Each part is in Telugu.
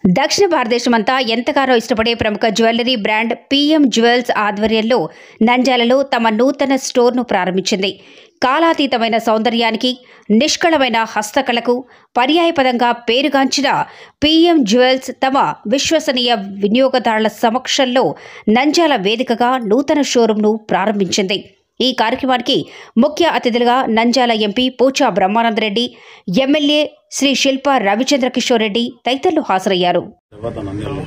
దక్షిణ భారతదేశమంతా ఎంతగానో ఇష్టపడే ప్రముఖ జ్యువెలరీ బ్రాండ్ పిఎం జ్యువెల్స్ ఆధ్వర్యంలో నంద్యాలలో తమ నూతన స్టోర్ను ప్రారంభించింది కాలాతీతమైన సౌందర్యానికి నిష్కళమైన హస్తకళకు పర్యాయపదంగా పేరుగాంచిన పిఎం జ్యువెల్స్ తమ విశ్వసనీయ వినియోగదారుల సమక్షంలో నంద్యాల వేదికగా నూతన షోరూంను ప్రారంభించింది ఈ కార్యక్రమానికి ముఖ్య అతిథులుగా నంద్యాల ఎంపీ పోచా బ్రహ్మానందరెడ్డి ఎమ్మెల్యే శ్రీ శిల్ప రవిచంద్ర కిషోర్ రెడ్డి తదితరులు హాజరయ్యారు తర్వాత నంద్యాలలో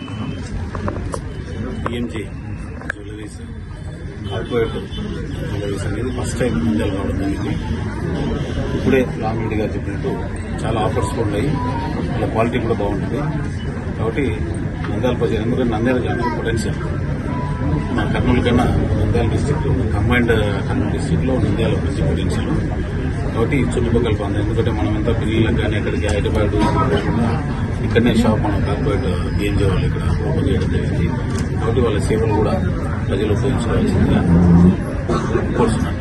పిఎంజీ జ్యువెలరీస్ కార్పొరేట్ జ్యువెలరీస్ అనేది ఫస్ట్ టైం నంద్యాల రావడం జరిగింది ఇప్పుడే రామిరెడ్డి గారు చెప్పినట్టు చాలా ఆఫర్స్ కూడా ఉన్నాయి వాళ్ళ క్వాలిటీ కూడా బాగుంటుంది కాబట్టి నంద్యాల ప్రజలు ఎందుకంటే నంద్యాల జిల్లా పొటెన్షియల్ మన కర్నూలు కన్నా Nandyal district combined Kurnool district లో నంద్యాల మంచి పొటెన్షియల్ కాబట్టి చుట్టుపక్కల ప్రాంతం ఎందుకంటే మనం ఎంత పిల్లలకు కానీ ఎక్కడికి హైదరాబాద్ పోకుండా ఇక్కడనే షాప్ మనం కార్పొరేట్ పిఎంజీ వాళ్ళు ఇక్కడ ఓపెన్ చేయడం జరిగింది కాబట్టి వాళ్ళ సేవలు కూడా ప్రజలు ఉపయోగించుకోవాల్సిందిగా కోరుతున్నాను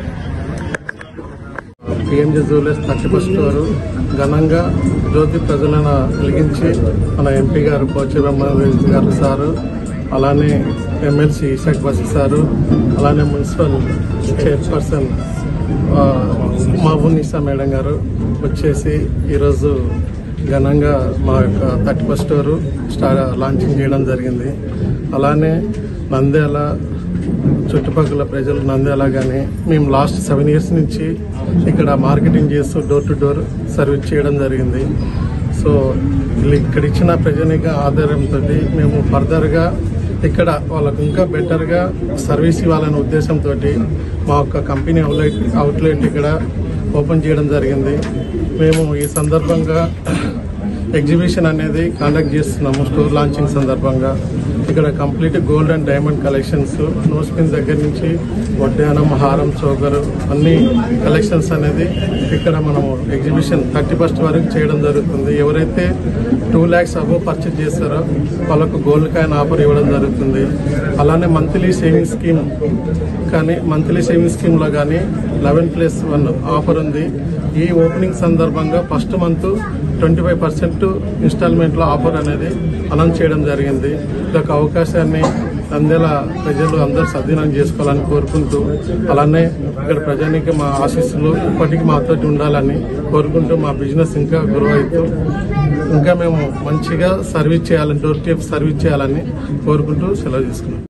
పిఎంజీ జ్యువెలర్స్ థర్టీ ఫస్ట్ వారు ఘనంగా జ్యోతి ప్రజలను వెలిగించి మన ఎంపీ గారు పోచి బ్రహ్మారెడ్డి గారు సారు అలానే ఎమ్మెల్సీ ఇషాక్ బసి సారు అలానే మున్సిపల్ చైర్పర్సన్ ఆ, మహబూబ్ నిసా మేడం గారు వచ్చేసి ఈరోజు ఘనంగా మా యొక్క థర్టీ ఫస్ట్ వారు స్టార్ లాంచింగ్ చేయడం జరిగింది అలానే నంద్యాల చుట్టుపక్కల ప్రజలు నంద్యాల కానీ మేము లాస్ట్ సెవెన్ ఇయర్స్ నుంచి ఇక్కడ మార్కెటింగ్ చేస్తూ డోర్ టు డోర్ సర్వీస్ చేయడం జరిగింది సో వీళ్ళు ఇక్కడ ఇచ్చిన ప్రజనిక ఆధారంతో మేము ఫర్దర్గా ఇక్కడ వాళ్ళకు ఇంకా బెటర్గా సర్వీస్ ఇవ్వాలనే ఉద్దేశంతో మా యొక్క కంపెనీ అవుట్లెట్ అవుట్లెట్ ఇక్కడ ఓపెన్ చేయడం జరిగింది మేము ఈ సందర్భంగా ఎగ్జిబిషన్ అనేది కండక్ట్ చేస్తున్నాము స్టోర్ లాంచింగ్ సందర్భంగా ఇక్కడ complete gold and diamond collections nose pin దగ్గర నుంచి వడ్డానం హారం చోకరు అన్ని కలెక్షన్స్ అనేది ఇక్కడ మనము ఎగ్జిబిషన్ థర్టీ ఫస్ట్ వరకు చేయడం జరుగుతుంది ఎవరైతే టూ ల్యాక్స్ అబోవ్ పర్చేజ్ చేస్తారో వాళ్ళకు గోల్డ్ కాయిన్ ఆఫర్ ఇవ్వడం జరుగుతుంది అలానే మంత్లీ సేవింగ్ స్కీమ్ కానీ మంత్లీ సేవింగ్ స్కీమ్లో కానీ లెవెన్ ప్లస్ వన్ ఆఫర్ ఉంది ఈ ఓపెనింగ్ సందర్భంగా first month twenty five percent ఇన్స్టాల్మెంట్లో ఆఫర్ అనేది అనౌన్స్ చేయడం జరిగింది ఈ యొక్క అవకాశాన్ని నంద్యాల ప్రజలు అందరూ సద్వినియోగం చేసుకోవాలని కోరుకుంటూ అలానే ఇక్కడ ప్రజానికి మా ఆశీస్సులు ఇప్పటికీ మాతో ఉండాలని కోరుకుంటూ మా బిజినెస్ ఇంకా గ్రో అవుతూ ఇంకా మేము మంచిగా సర్వీస్ చేయాలని డోర్ టు సర్వీస్ చేయాలని కోరుకుంటూ సెలవు తీసుకున్నాం